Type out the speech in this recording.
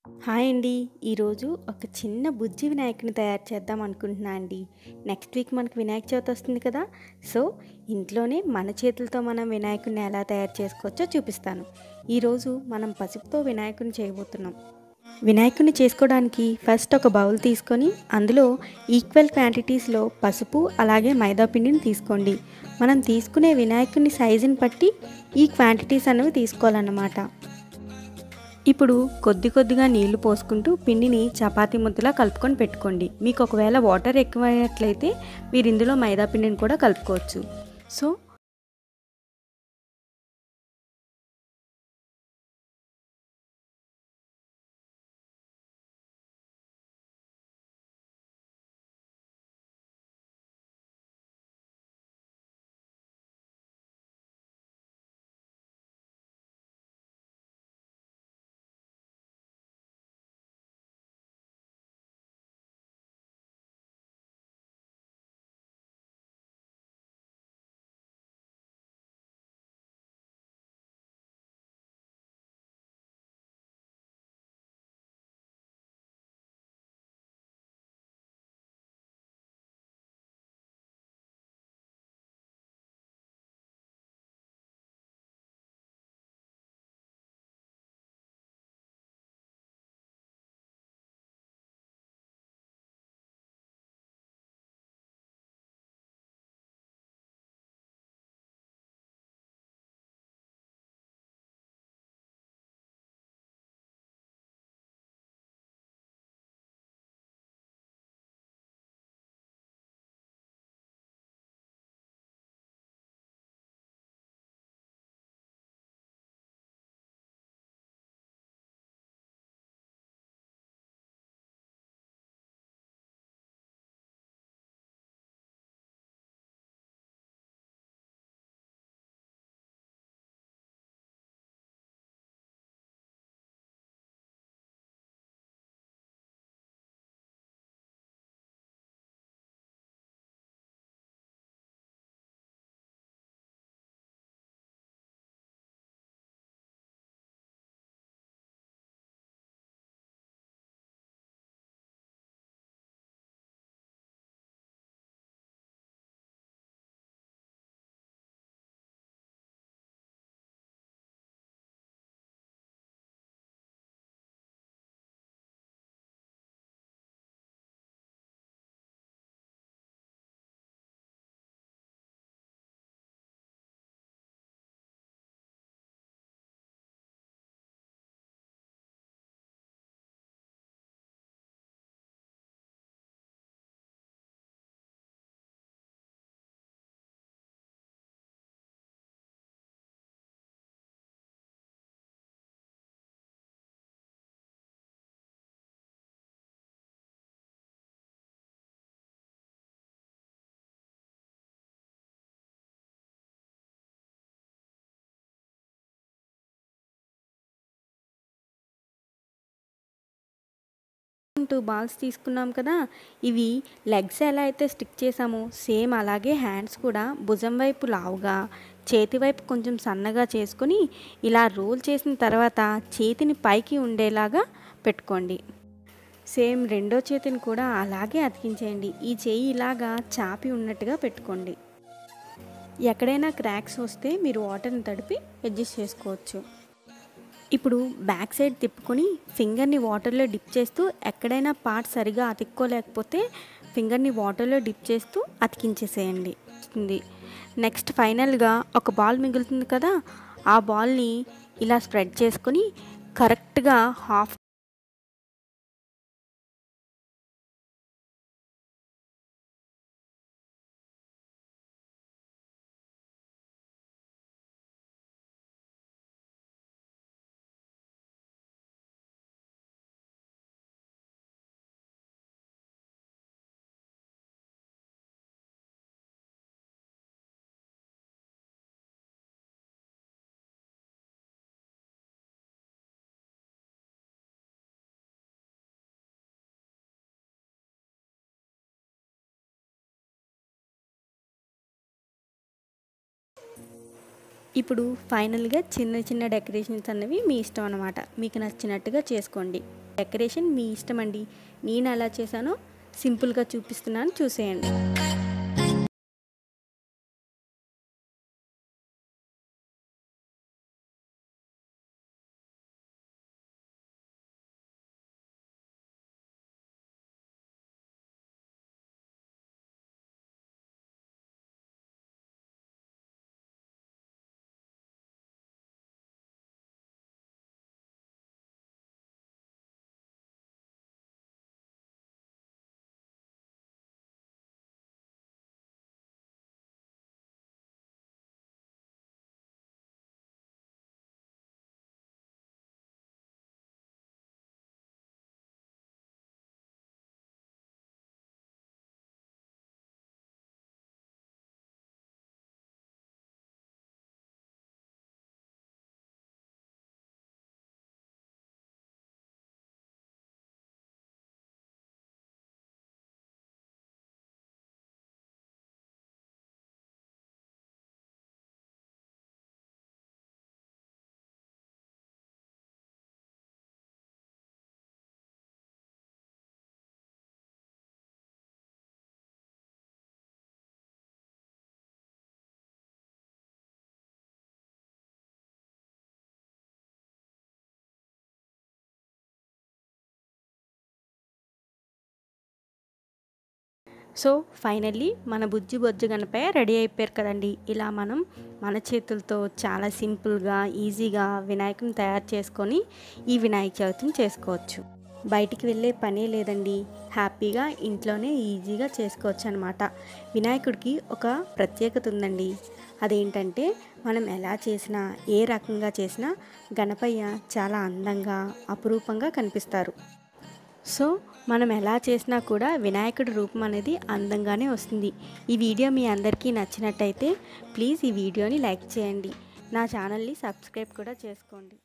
hi అండి ఈరోజు ఒక చిన్న బుజ్జి వినాయకుని తయారు చేద్దాం అనుకుంటున్నా అండి నెక్స్ట్ వీక్ మనకు వినాయక చవితి వస్తుంది కదా సో ఇంట్లోనే మన చేతులతో మనం వినాయకుడిని ఎలా తయారు చేసుకోవచ్చో చూపిస్తాను ఈరోజు మనం పసుపుతో వినాయకుని చేయబోతున్నాం వినాయకుడిని చేసుకోవడానికి ఫస్ట్ ఒక బౌల్ తీసుకొని అందులో ఈక్వల్ క్వాంటిటీస్లో పసుపు అలాగే మైదా పిండిని తీసుకోండి మనం తీసుకునే వినాయకుని సైజుని బట్టి ఈ క్వాంటిటీస్ అనేవి తీసుకోవాలన్నమాట ఇప్పుడు కొద్ది కొద్దిగా నీళ్లు పోసుకుంటూ పిండిని చపాతీ ముద్దలా కలుపుకొని పెట్టుకోండి మీకు ఒకవేళ వాటర్ ఎక్కువైనట్లయితే మీరు ఇందులో మైదా పిండిని కూడా కలుపుకోవచ్చు సో టూ బాల్స్ తీసుకున్నాం కదా ఇవి లెగ్స్ ఎలా అయితే స్టిక్ చేసామో సేమ్ అలాగే హ్యాండ్స్ కూడా భుజం వైపు లావుగా చేతి వైపు కొంచెం సన్నగా చేసుకొని ఇలా రోల్ చేసిన తర్వాత చేతిని పైకి ఉండేలాగా పెట్టుకోండి సేమ్ రెండో చేతిని కూడా అలాగే అతికించేయండి ఈ చేయి ఇలాగా చాపి ఉన్నట్టుగా పెట్టుకోండి ఎక్కడైనా క్రాక్స్ వస్తే మీరు వాటర్ని తడిపి అడ్జస్ట్ చేసుకోవచ్చు ఇప్పుడు బ్యాక్ సైడ్ తిప్పుకొని ఫింగర్ని వాటర్లో డిప్ చేస్తూ ఎక్కడైనా పార్ట్ సరిగా అతుక్కోలేకపోతే ఫింగర్ని వాటర్లో డిప్ చేస్తూ అతికించేసేయండి వస్తుంది నెక్స్ట్ ఫైనల్గా ఒక బాల్ మిగులుతుంది కదా ఆ బాల్ని ఇలా స్ప్రెడ్ చేసుకొని కరెక్ట్గా హాఫ్ ఇప్పుడు ఫైనల్గా చిన్న చిన్న డెకరేషన్స్ అనేవి మీ ఇష్టం అనమాట మీకు నచ్చినట్టుగా చేసుకోండి డెకరేషన్ మీ ఇష్టం అండి నేను ఎలా చేశానో సింపుల్గా చూపిస్తున్నాను చూసేయండి సో ఫైనల్లీ మన బుజ్జి బొజ్జు గణపయ్య రెడీ అయిపోయారు కదండి ఇలా మనం మన చేతులతో చాలా సింపుల్గా ఈజీగా వినాయకుని తయారు చేసుకొని ఈ వినాయక చవితిని చేసుకోవచ్చు బయటికి వెళ్ళే పనే లేదండి హ్యాపీగా ఇంట్లోనే ఈజీగా చేసుకోవచ్చు అనమాట వినాయకుడికి ఒక ప్రత్యేకత ఉందండి అదేంటంటే మనం ఎలా చేసినా ఏ రకంగా చేసినా గణపయ్య చాలా అందంగా అపురూపంగా కనిపిస్తారు సో మనం ఎలా చేసినా కూడా వినాయకుడి రూపం అనేది అందంగానే వస్తుంది ఈ వీడియో మీ అందరికీ నచ్చినట్టయితే ప్లీజ్ ఈ వీడియోని లైక్ చేయండి నా ఛానల్ని సబ్స్క్రైబ్ కూడా చేసుకోండి